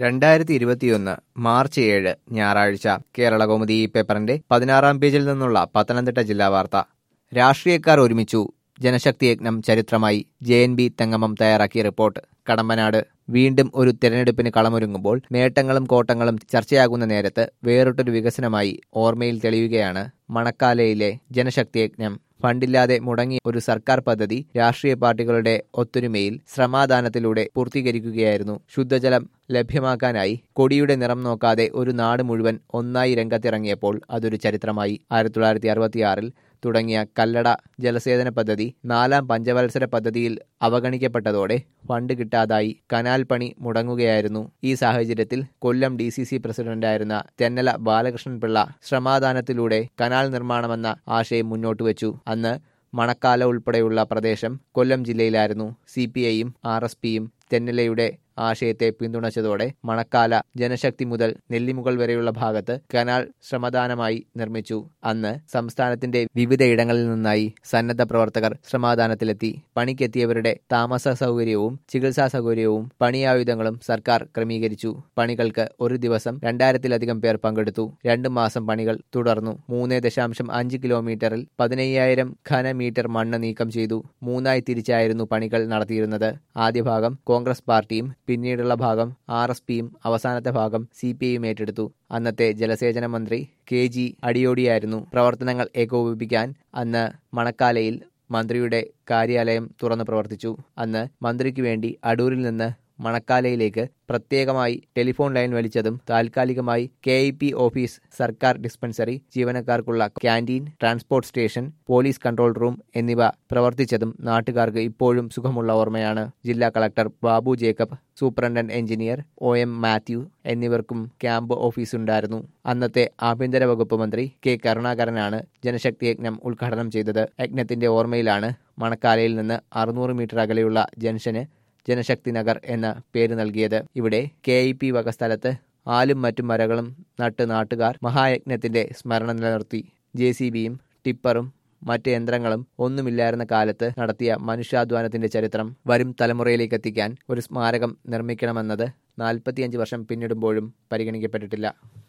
രണ്ടായിരത്തി ഇരുപത്തിയൊന്ന് മാർച്ച് ഏഴ് ഞായറാഴ്ച കേരളകൗമുദി ഈ പേപ്പറിന്റെ പതിനാറാം പേജിൽ നിന്നുള്ള പത്തനംതിട്ട ജില്ലാ വാർത്ത രാഷ്ട്രീയക്കാർ ഒരുമിച്ചു ജനശക്തി യജ്ഞം ചരിത്രമായി ജെ എൻ ബി തെങ്ങമം തയ്യാറാക്കിയ റിപ്പോർട്ട് കടമ്പനാട് വീണ്ടും ഒരു തെരഞ്ഞെടുപ്പിന് കളമൊരുങ്ങുമ്പോൾ നേട്ടങ്ങളും കോട്ടങ്ങളും ചർച്ചയാകുന്ന നേരത്ത് വേറിട്ടൊരു വികസനമായി ഓർമ്മയിൽ തെളിയുകയാണ് മണക്കാലയിലെ ജനശക്തി യജ്ഞം ഫണ്ടില്ലാതെ മുടങ്ങിയ ഒരു സർക്കാർ പദ്ധതി രാഷ്ട്രീയ പാർട്ടികളുടെ ഒത്തൊരുമയിൽ ശ്രമാദാനത്തിലൂടെ പൂർത്തീകരിക്കുകയായിരുന്നു ശുദ്ധജലം ലഭ്യമാക്കാനായി കൊടിയുടെ നിറം നോക്കാതെ ഒരു നാട് മുഴുവൻ ഒന്നായി രംഗത്തിറങ്ങിയപ്പോൾ അതൊരു ചരിത്രമായി ആയിരത്തി തൊള്ളായിരത്തി അറുപത്തിയാറിൽ തുടങ്ങിയ കല്ലട ജലസേചന പദ്ധതി നാലാം പഞ്ചവത്സര പദ്ധതിയിൽ അവഗണിക്കപ്പെട്ടതോടെ ഫണ്ട് കിട്ടാതായി കനാൽ പണി മുടങ്ങുകയായിരുന്നു ഈ സാഹചര്യത്തിൽ കൊല്ലം ഡി സി സി പ്രസിഡന്റായിരുന്ന തെന്നല ബാലകൃഷ്ണൻ പിള്ള ശ്രമാദാനത്തിലൂടെ കനാൽ നിർമ്മാണമെന്ന ആശയം മുന്നോട്ട് വെച്ചു അന്ന് മണക്കാല ഉൾപ്പെടെയുള്ള പ്രദേശം കൊല്ലം ജില്ലയിലായിരുന്നു സി പി ഐയും ആർ എസ് പിയും തെന്നലയുടെ ആശയത്തെ പിന്തുണച്ചതോടെ മണക്കാല ജനശക്തി മുതൽ നെല്ലിമുകൾ വരെയുള്ള ഭാഗത്ത് കനാൽ ശ്രമദാനമായി നിർമ്മിച്ചു അന്ന് സംസ്ഥാനത്തിന്റെ വിവിധയിടങ്ങളിൽ നിന്നായി സന്നദ്ധ പ്രവർത്തകർ ശ്രമദാനത്തിലെത്തി പണിക്കെത്തിയവരുടെ താമസ സൗകര്യവും ചികിത്സാ സൗകര്യവും പണിയായുധങ്ങളും സർക്കാർ ക്രമീകരിച്ചു പണികൾക്ക് ഒരു ദിവസം രണ്ടായിരത്തിലധികം പേർ പങ്കെടുത്തു രണ്ടു മാസം പണികൾ തുടർന്നു മൂന്ന് ദശാംശം അഞ്ച് കിലോമീറ്ററിൽ പതിനയ്യായിരം ഘനമീറ്റർ മണ്ണ് നീക്കം ചെയ്തു മൂന്നായി തിരിച്ചായിരുന്നു പണികൾ നടത്തിയിരുന്നത് ആദ്യ ഭാഗം കോൺഗ്രസ് പാർട്ടിയും പിന്നീടുള്ള ഭാഗം ആർ എസ് പിയും അവസാനത്തെ ഭാഗം സി പി ഐയും ഏറ്റെടുത്തു അന്നത്തെ ജലസേചന മന്ത്രി കെ ജി അടിയോടിയായിരുന്നു പ്രവർത്തനങ്ങൾ ഏകോപിപ്പിക്കാൻ അന്ന് മണക്കാലയിൽ മന്ത്രിയുടെ കാര്യാലയം തുറന്നു പ്രവർത്തിച്ചു അന്ന് മന്ത്രിക്ക് വേണ്ടി അടൂരിൽ നിന്ന് മണക്കാലയിലേക്ക് പ്രത്യേകമായി ടെലിഫോൺ ലൈൻ വലിച്ചതും താൽക്കാലികമായി കെ ഐ പി ഓഫീസ് സർക്കാർ ഡിസ്പെൻസറി ജീവനക്കാർക്കുള്ള canteen transport station police control room എന്നിവ പ്രവർത്തിച്ചതും നാട്ടുകാർക്ക് ഇപ്പോഴും സുഖമുള്ള ഓർമ്മയാണ് ജില്ലാ collector Babu Jacob superintendent engineer O M Mathew എന്നിവർക്കും ക്യാമ്പ് ഓഫീസുണ്ടായിരുന്നു അന്നത്തെ ആഭ്യന്തര വകുപ്പ് മന്ത്രി കെ കരുണാകരനാണ് ജനശക്തി യജ്ഞം ഉദ്ഘാടനം ചെയ്തത് യജ്ഞത്തിന്റെ ഓർമ്മയിലാണ് മണക്കാലയിൽ നിന്ന് അറുന്നൂറ് മീറ്റർ അകലെയുള്ള ജംഗ്ഷന് ജനശക്തി നഗർ എന്ന പേര് നൽകിയത് ഇവിടെ കെ ഐ പി വക സ്ഥലത്ത് ആലും മറ്റും മരകളും നട്ട് നാട്ടുകാർ മഹായജ്ഞത്തിന്റെ സ്മരണ നിലനിർത്തി ജെ സി ബിയും ടിപ്പറും മറ്റ് യന്ത്രങ്ങളും ഒന്നുമില്ലായിരുന്ന കാലത്ത് നടത്തിയ മനുഷ്യാധ്വാനത്തിന്റെ ചരിത്രം വരും തലമുറയിലേക്ക് എത്തിക്കാൻ ഒരു സ്മാരകം നിർമ്മിക്കണമെന്നത് നാൽപ്പത്തിയഞ്ച് വർഷം പിന്നിടുമ്പോഴും പരിഗണിക്കപ്പെട്ടിട്ടില്ല